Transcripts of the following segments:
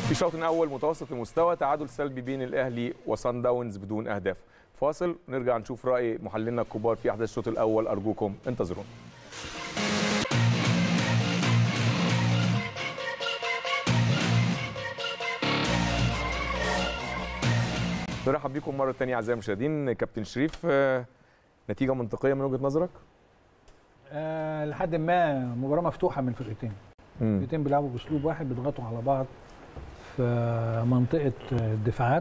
في شوط اول متوسط المستوى تعادل سلبي بين الاهلي وصن داونز بدون اهداف فاصل نرجع نشوف راي محللنا الكبار في احداث الشوط الاول ارجوكم انتظرونا نرحب بكم مره ثانيه اعزائي المشاهدين كابتن شريف آه، نتيجه منطقيه من وجهه نظرك آه لحد ما مباراه مفتوحه من الفرقتين مم. الفرقتين بيلعبوا باسلوب واحد بيضغطوا على بعض في منطقه الدفاعات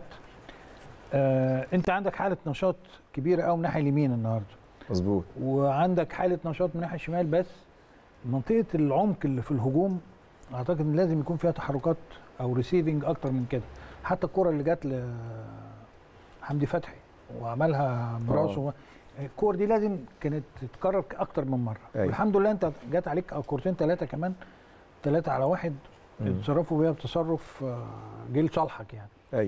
آه انت عندك حاله نشاط كبيره قوي من الناحيه اليمين النهارده مظبوط وعندك حاله نشاط من الناحيه الشمال بس منطقه العمق اللي في الهجوم اعتقد ان لازم يكون فيها تحركات او ريسيفنج اكتر من كده حتى الكره اللي جت لحمدي فتحي وعملها براسه الكور دي لازم كانت تتكرر اكتر من مره أيوة. والحمد لله انت جت عليك او كورتين ثلاثه كمان ثلاثه على واحد مم. اتصرفوا بيها بتصرف آه، جه لصالحك يعني ايوه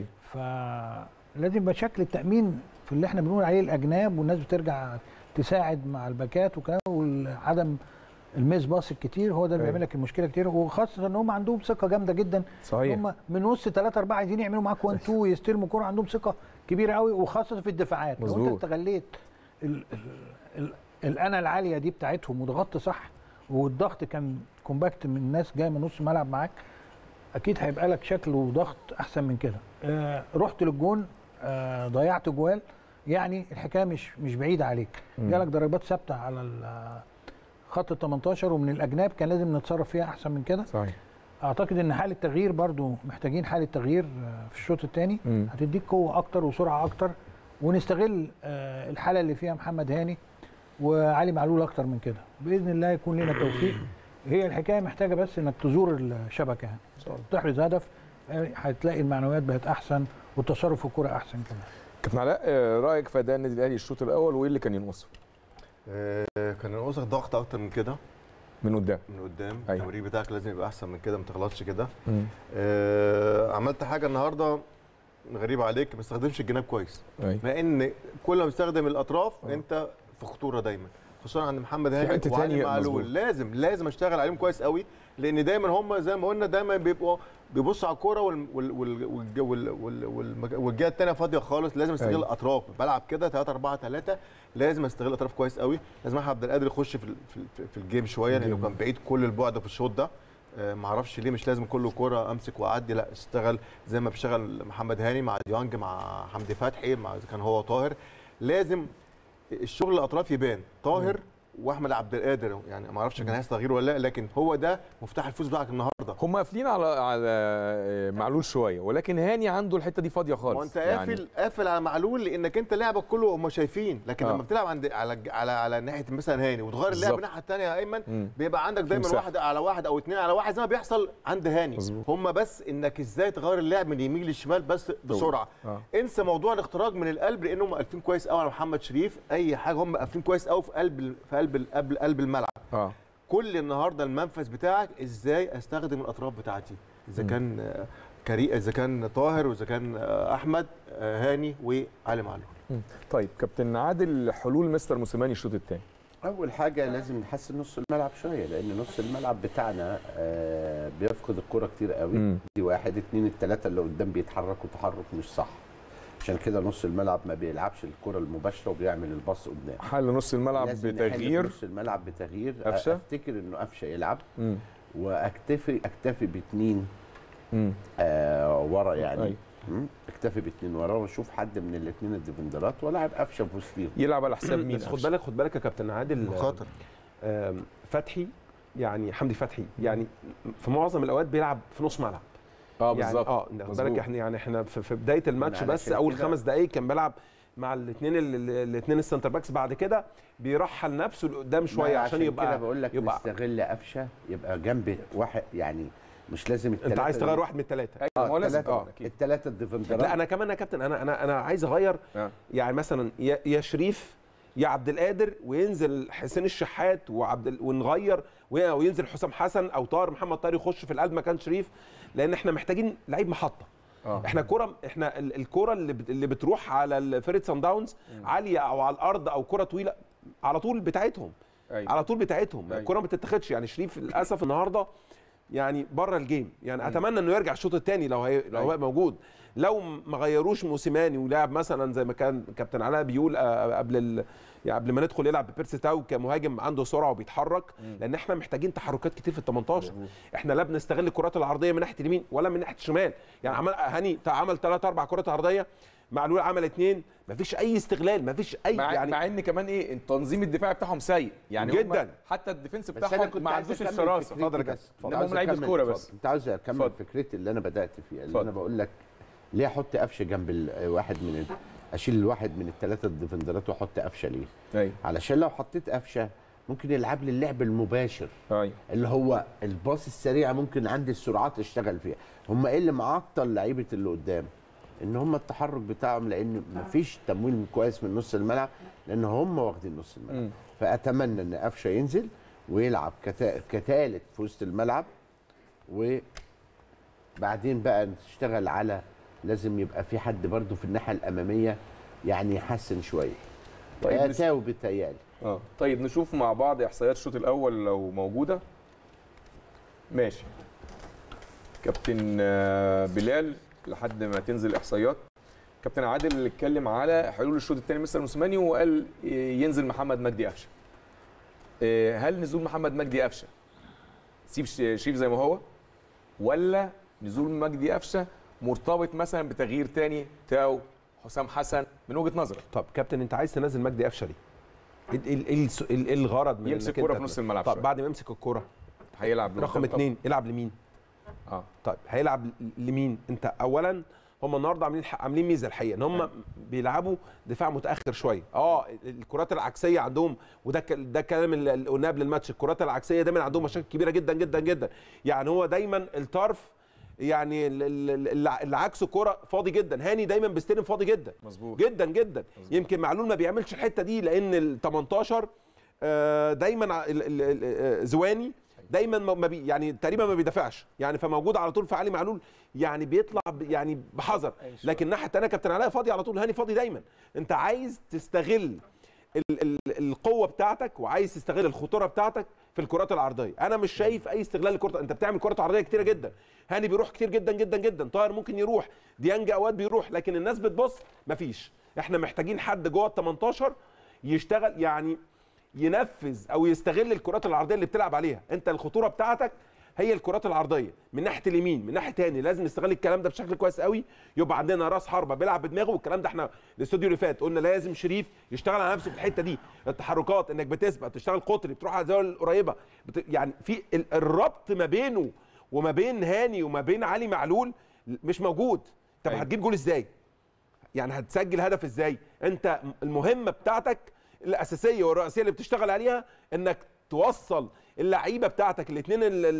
فلازم يبقى شكل التامين في اللي احنا بنقول عليه الاجناب والناس بترجع تساعد مع الباكات وكده وعدم الميس باص الكتير هو ده اللي أيوة. بيعمل لك المشكله كتير وخاصه ان هم عندهم ثقه جامده جدا صحيح هم من نص 3 4 عايزين يعملوا معاك 1 2 يستلموا كوره عندهم ثقه كبيره قوي وخاصه في الدفاعات لو مظبوط. انت استغليت ال ال ال الانا العاليه دي بتاعتهم وضغطت صح والضغط كان كومباكت من الناس جايه من نص الملعب معاك اكيد هيبقى لك شكل وضغط احسن من كده آه رحت للجون آه ضيعت جوال يعني الحكايه مش مش بعيده عليك مم. جالك ضربات ثابته على ال- خط ال 18 ومن الاجناب كان لازم نتصرف فيها احسن من كده صحيح اعتقد ان حاله تغيير برضو محتاجين حاله تغيير آه، في الشوط الثاني مم. هتديك قوه اكتر وسرعه اكتر ونستغل آه، الحاله اللي فيها محمد هاني وعلي معلول اكتر من كده باذن الله يكون لنا توفيق هي الحكايه محتاجه بس انك تزور الشبكه يعني تحرز هدف آه، هتلاقي المعنويات بقت احسن والتصرف في الكوره احسن كمان كابتن علاء آه، رايك في اداء النادي الاهلي الشوط الاول وايه اللي كان ينقصه آه، كان الناقصك ضغط اكتر من كده من قدام من قدام أيوة. التمرير بتاعك لازم يبقى احسن من كده ما تغلطش كده مم. آه، عملت حاجه النهارده غريبه عليك ما استخدمش الجناب كويس ايوه مع ان كل ما بتستخدم الاطراف آه. انت في خطوره دايما خصوصا عند محمد في هاني حتة وعلي تانية معلول مظبوط. لازم لازم اشتغل عليهم كويس قوي لان دايما هم زي ما قلنا دايما بيبقوا بيبصوا على الكوره وال وال وال والج- وال وال وال والجهه الثانيه فاضيه خالص لازم استغل أيوة. الاطراف بلعب كده 3 4 3 لازم استغل الاطراف كويس قوي لازم احمد عبد القادر يخش في ال- في, ال- في الجيم شويه لانه الجيم. كان بعيد كل البعد في الشوط ده آه، ما اعرفش ليه مش لازم كل كوره امسك واعدي لا اشتغل زي ما بيشتغل محمد هاني مع ديانج مع حمدي فتحي مع اذا كان هو طاهر لازم الشغل الاطراف يبان طاهر واحمد عبد القادر يعني ما اعرفش كان هيحصل تغيير ولا لا لكن هو ده مفتاح الفوز بتاعك النهارده هم قافلين على على آه، معلول شويه ولكن هاني عنده الحته دي فاضيه خالص ما انت قافل قافل على معلول لانك انت لعبك كله هم شايفين لكن آه. لما بتلعب عند على على على ناحيه مثلا هاني وتغير اللعب بالظبط. الناحيه الثانيه يا ايمن مم. بيبقى عندك دايما مساحة. واحد على واحد او اثنين على واحد زي ما بيحصل عند هاني مظبوط. هم بس انك ازاي تغير اللعب من اليمين للشمال بس بسرعه آه. انسى موضوع الاختراق من القلب لانهم قافلين كويس قوي على محمد شريف اي حاجه هم قافلين كويس قوي في قلب في قلب قلب قلب الملعب اه كل النهارده المنفذ بتاعك ازاي استخدم الاطراف بتاعتي اذا مم. كان آه، كري اذا كان طاهر واذا كان آه، احمد آه، هاني وعلي معلول مم. طيب كابتن عادل حلول مستر موسيماني الشوط الثاني اول حاجه لازم نحسن نص الملعب شويه لان نص الملعب بتاعنا آه، بيفقد الكره كتير قوي مم. دي واحد اتنين التلاته اللي قدام بيتحركوا تحرك مش صح عشان كده نص الملعب ما بيلعبش الكره المباشره وبيعمل الباص قدام حل نص الملعب لازم نحل بتغيير نص الملعب بتغيير قفشة؟ افتكر انه قفشه يلعب مم. واكتفي اكتفي باتنين مم. آه ورا يعني أيوة. مم. اكتفي باتنين ورا واشوف حد من الاثنين الديفندرات والعب قفشه في وسطيهم يلعب على حساب مين بس خد قفشة؟ بالك خد بالك يا كابتن عادل مخاطر آم، فتحي يعني حمدي فتحي يعني في معظم الاوقات بيلعب في نص ملعب اه يعني بالظبط اه خد مظبوط. بالك احنا يعني احنا في, في بدايه الماتش علشان بس اول كده- خمس دقائق كان بيلعب مع الاثنين الاثنين السنتر باكس بعد كده بيرحل نفسه لقدام شويه ما عشان كده يبقى بقول لك يبقى نستغل قفشه يبقى جنب واحد يعني مش لازم التلاتة انت عايز دول- تغير واحد من الثلاثه ايوه ما هو لازم التلاتة. طبعا اكيد التلاتة الديفندرات لا انا كمان يا كابتن انا انا انا عايز اغير آه. يعني مثلا يا يا شريف يا عبد القادر وينزل حسين الشحات وعبد ال- ونغير وي- وينزل حسام حسن او طاهر محمد طاهر يخش في القلب مكان شريف لان احنا محتاجين لعيب محطه اه احنا كرة احنا ال- الكرة اللي بت- اللي بتروح على ال- فرقه سان داونز عاليه او على الارض او كرة طويله على طول بتاعتهم ايوه على طول بتاعتهم أيوة. الكرة ما بتتاخدش يعني شريف للاسف النهارده يعني بره الجيم يعني اتمنى انه يرجع الشوط الثاني لو هي لو هو موجود لو ما غيروش موسيماني ولعب مثلا زي ما كان كابتن علاء بيقول آه، قبل ال... يعني قبل ما ندخل يلعب ببيرسي تاو كمهاجم عنده سرعه وبيتحرك لان احنا محتاجين تحركات كتير في ال 18 احنا لا بنستغل الكرات العرضيه من ناحيه اليمين ولا من ناحيه الشمال يعني عمل هاني عمل ثلاث اربع كرات عرضيه معلول عمل اثنين مفيش اي استغلال مفيش اي مع, يعني يعني مع ان كمان ايه التنظيم الدفاعي بتاعهم سيء يعني هم جداً. حتى الديفنس بس انا بتاعهم كنت ما عايز عندوش أكمل الشراسه فكرتي اتفضل يا بس. كابتن كنت انما عايز هم لعيبه أكمل- كوره بس كنت عاوز اكمل اتفضل. فكرتي اللي انا بدات فيها اللي اتفضل. انا بقول لك ليه احط قفشه جنب ال- واحد من ال- اشيل الواحد من الثلاثه الديفندرات واحط قفشه ليه؟ ايوه علشان لو حطيت قفشه ممكن يلعب لي اللعب المباشر ايوه اللي هو الباص السريع ممكن عندي السرعات اشتغل فيها هم ايه اللي معطل لعيبه اللي قدام ان هم التحرك بتاعهم لان مفيش تمويل كويس من نص الملعب لان هم واخدين نص الملعب مم. فاتمنى ان قفشه ينزل ويلعب كتا- كتالت في وسط الملعب وبعدين بقى نشتغل على لازم يبقى في حد برضو في الناحيه الاماميه يعني يحسن شويه طيب طيب نش- تاو بتهيالي اه طيب نشوف مع بعض احصائيات الشوط الاول لو موجوده ماشي كابتن آه، بلال لحد ما تنزل احصائيات كابتن عادل اللي اتكلم على حلول الشوط الثاني مستر موسيماني وقال آه، ينزل محمد مجدي قفشه آه، هل نزول محمد مجدي قفشه سيب ش- شريف زي ما هو ولا نزول مجدي قفشه مرتبط مثلا بتغيير تاني تاو حسام حسن من وجهه نظرك طب كابتن انت عايز تنزل مجدي قفشه ليه؟ ايه ال- ال- الس- ال- ال- الغرض من يمسك إنك كرة انت- في نص الملعب طب شوية. بعد ما يمسك الكرة هيلعب رقم لقدام اثنين يلعب لمين؟ اه طيب هيلعب لمين؟ انت اولا هم النهارده عاملين عاملين ميزه الحقيقه ان هم بيلعبوا دفاع متاخر شويه اه الكرات العكسيه عندهم وده ك- ده الكلام اللي اللي قلناه قبل الماتش الكرات العكسيه دايما عندهم مشاكل كبيره جدا جدا جدا يعني هو دايما الطرف يعني ال- ال- ال- اللي عكسه كرة فاضي جدا هاني دايما بيستلم فاضي جدا مظبوط جدا جدا يمكن معلول ما بيعملش الحته دي لان ال 18 آه، دايما ع- ال- ال- ال- آه، زواني دايما ما ما بي يعني تقريبا ما بيدافعش يعني فموجود على طول في علي معلول يعني بيطلع ب- يعني بحذر لكن الناحيه الثانيه كابتن علاء فاضي على طول هاني فاضي دايما انت عايز تستغل ال ال القوه بتاعتك وعايز تستغل الخطوره بتاعتك في الكرات العرضيه انا مش شايف اي استغلال للكره انت بتعمل كرات عرضيه كتيره جدا هاني بيروح كتير جدا جدا جدا طاهر ممكن يروح ديانج اوقات بيروح لكن الناس بتبص مفيش احنا محتاجين حد جوه ال 18 يشتغل يعني ينفذ او يستغل الكرات العرضيه اللي بتلعب عليها انت الخطوره بتاعتك هي الكرات العرضيه من ناحيه اليمين من ناحيه تاني لازم نستغل الكلام ده بشكل كويس قوي يبقى عندنا راس حربه بيلعب بدماغه والكلام ده احنا الاستوديو اللي فات قلنا لازم شريف يشتغل على نفسه في الحته دي التحركات انك بتسبق تشتغل قطري بتروح على الزاويه القريبه بت... يعني في ال- الربط ما بينه وما بين هاني وما بين علي معلول مش موجود طب أيوة. هتجيب جول ازاي يعني هتسجل هدف ازاي انت المهمه بتاعتك الاساسيه والرئيسيه اللي بتشتغل عليها انك توصل اللعيبه بتاعتك الاثنين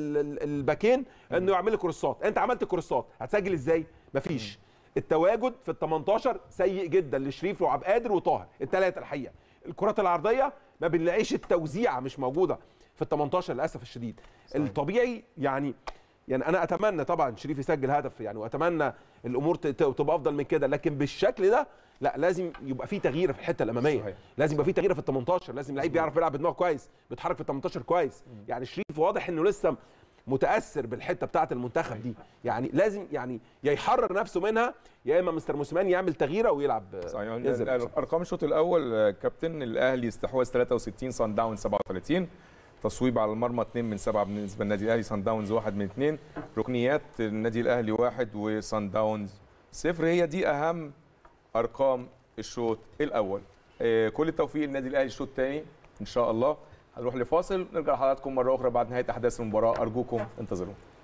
الباكين انه يعملوا كروسات انت عملت كروسات هتسجل ازاي مفيش التواجد في ال 18 سيء جدا لشريف وعبد قادر وطاهر الثلاثه الحقيقه الكرات العرضيه ما بنلاقيش التوزيعه مش موجوده في ال 18 للاسف الشديد صحيح. الطبيعي يعني يعني انا اتمنى طبعا شريف يسجل هدف يعني واتمنى الامور ت- ت- تبقى افضل من كده لكن بالشكل ده لا لازم يبقى في تغيير في الحته الاماميه صحيح. لازم يبقى في تغيير في ال 18 لازم لعيب بيعرف يلعب بدماغه كويس بيتحرك في ال 18 كويس يعني شريف واضح انه لسه متاثر بالحته بتاعه المنتخب دي يعني لازم يعني يا يحرر نفسه منها يا اما مستر موسيماني يعمل تغييره ويلعب صحيح ينزل. ارقام الشوط الاول آه، كابتن الاهلي استحواذ 63 صن داون 37 تصويب على المرمى 2 من 7 بالنسبه للنادي الاهلي صن داونز 1 من 2 ركنيات النادي الاهلي 1 وصن داونز صفر هي دي اهم ارقام الشوط الاول آه، كل التوفيق للنادي الاهلي الشوط الثاني ان شاء الله هنروح لفاصل نرجع لحضراتكم مره اخرى بعد نهايه احداث المباراه ارجوكم انتظرونا